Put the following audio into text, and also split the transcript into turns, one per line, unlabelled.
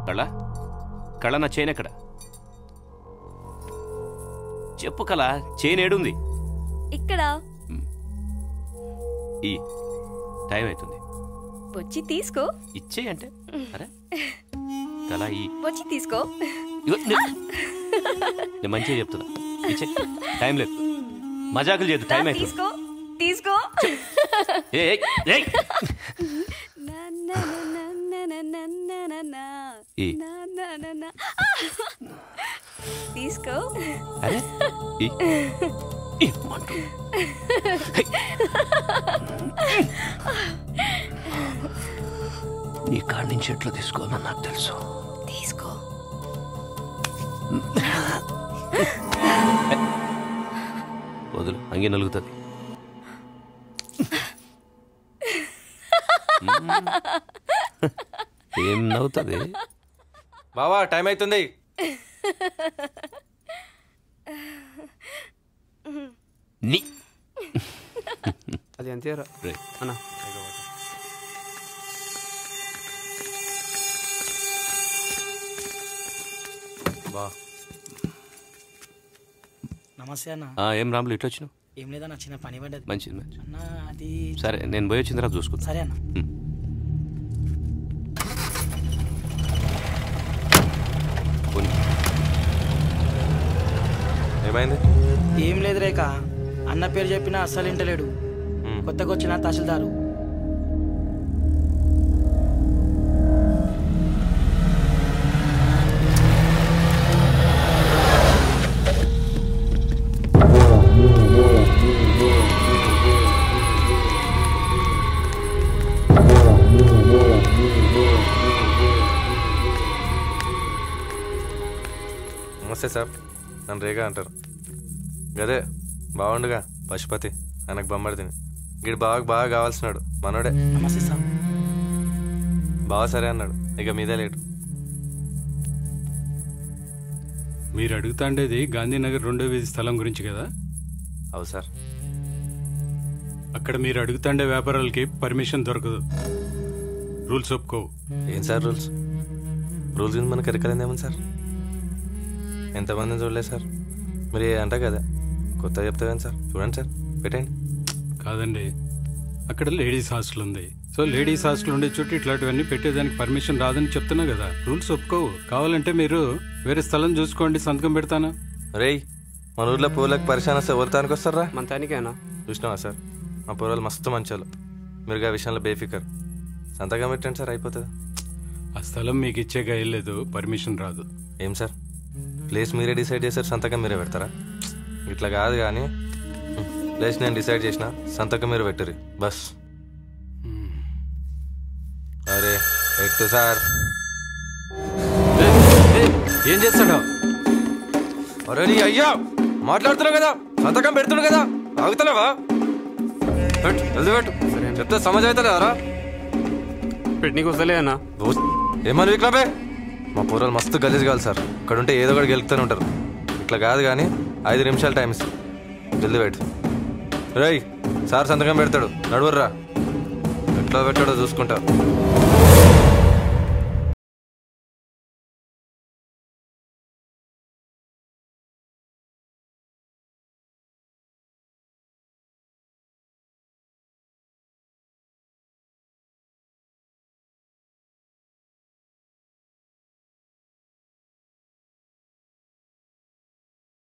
కళ కళ నా చైన్ ఎక్కడ చెప్పు కళ చైన్ ఏడుంది
ఇక్కడ
ఈ టైం అవుతుంది
వచ్చి తీసుకో
ఇచ్చేయి అంటే అరే కళ ఈ
వచ్చి తీసుకో
ఇగో, నే- నేను మంచిగా చెప్తున్నా ఇచ్చే టైం లేదు మజాకులు చేయదు టైం
రా,
అవుతుంది
తీసుకో తీసుకో
ఏ ఏయ్, ఏయ్.
నా, నా, నా, నా, నా, నా, నా, నా, నా.
ఈ.
నా, నా, నా, నా. తీసుకో
అరే ఈ ఈ మంటు. నీ కాడి నుంచి ఎట్లా తీసుకోవాలో నాకు తెలుసు
తీసుకో
వదులు అంగి నలుగుతుంది ఏం నవ్వుతుంది
బావా టైం అవుతుంది
నీ
అది అంతేరా
రే.
అన్న
బా
నమస్తే అన్న
ఆ, ఏం రాములు ఇట్లా వచ్చినావు
ఏం లేదన్న చిన్న పని పడ్డది
మంచిది మంచిది
అన్న అది
సరే నేను పోయి వచ్చిన తర్వాత చూసుకుంటా
సరే అన్న
పోనీ.
ఏమైంది
ఏం లేదు రేఖ అన్న పేరు చెప్పినా అస్సలు ఇంటలేడు
మ్.
కొత్తగా వచ్చిన తహసీల్దారు
నమస్తే సార్ నన్ను రేగా అంటారు గదే బాగుండుగా పశుపతి ఆయనకు బొమ్మడితిని గిడి బాగా బాగా కావాల్సినాడు మనోడే
నమస్తే సార్
బాగా సరే అన్నాడు ఇక మీదే లేటు
మీరు అడుగుతాండేది గాంధీనగర్ రెండో వీధి స్థలం గురించి కదా
అవు సార్
అక్కడ మీరు అడుగుతాండే వ్యాపారాలకి పర్మిషన్ దొరకదు రూల్స్ ఒప్పుకోవు
ఏం సార్ రూల్స్ రూల్స్ గురించి మనకు ఎరకలేదు ఏమని సార్ ఎంతమందిని చూడలేదు సార్ మీరు ఏ అంట కదా కొత్తగా చెప్తావేం సార్ చూడండి సార్ పెట్టండి
కాదండి అక్కడ లేడీస్ హాస్టల్ ఉంది సో లేడీస్ హాస్టల్ ఉండే చుట్టూ ఇట్లాంటివన్నీ పెట్టేదానికి పర్మిషన్ రాదని చెప్తున్నా కదా రూల్స్ ఒప్పుకోవు కావాలంటే మీరు వేరే స్థలం చూసుకోండి సంతకం పెడతాను
రేయ్ మన ఊర్లో పూలకు పరిశాన వస్తే ఎవరితానికి వస్తారా
మన తానికేనా
చూసినావా సార్ మా పూర్వాలు మస్తు మంచోళ్ళు మీరు ఆ విషయంలో బేఫికర్ సంతకం పెట్టండి సార్ అయిపోతుంది
ఆ స్థలం మీకు ఇచ్చే లేదు పర్మిషన్ రాదు
ఏం సార్ ప్లేస్ మీరే డిసైడ్ చేశారు సంతకం మీరే పెడతారా ఇట్లా కాదు కానీ ప్లేస్ నేను డిసైడ్ చేసిన సంతకం మీరు పెట్టరు బస్ అరే పెట్టు సార్
ఏం చేస్తాడో
అరే నీ అయ్యా మాట్లాడుతున్నావు కదా సంతకం పెడుతున్నావు కదా ఆగుతలేవా పెట్టు జల్దీ పెట్టు చెప్తే సమాజ్ అవుతలేదారా
పెట్టనీకి వస్తలే అన్న
ఏమని విక్లబే మా పూర్వాలు మస్తు గలీజ్ కావాలి సార్ ఇక్కడ ఉంటే ఏదో ఒకటి గెలుపుతూనే ఉంటారు ఇట్లా కాదు కానీ ఐదు నిమిషాలు టైం ఇస్తాం జల్దీ పెట్టు రేయ్ సార్ సంతకం పెడతాడు నడువర్రా ఎట్లా పెట్టాడో చూసుకుంటా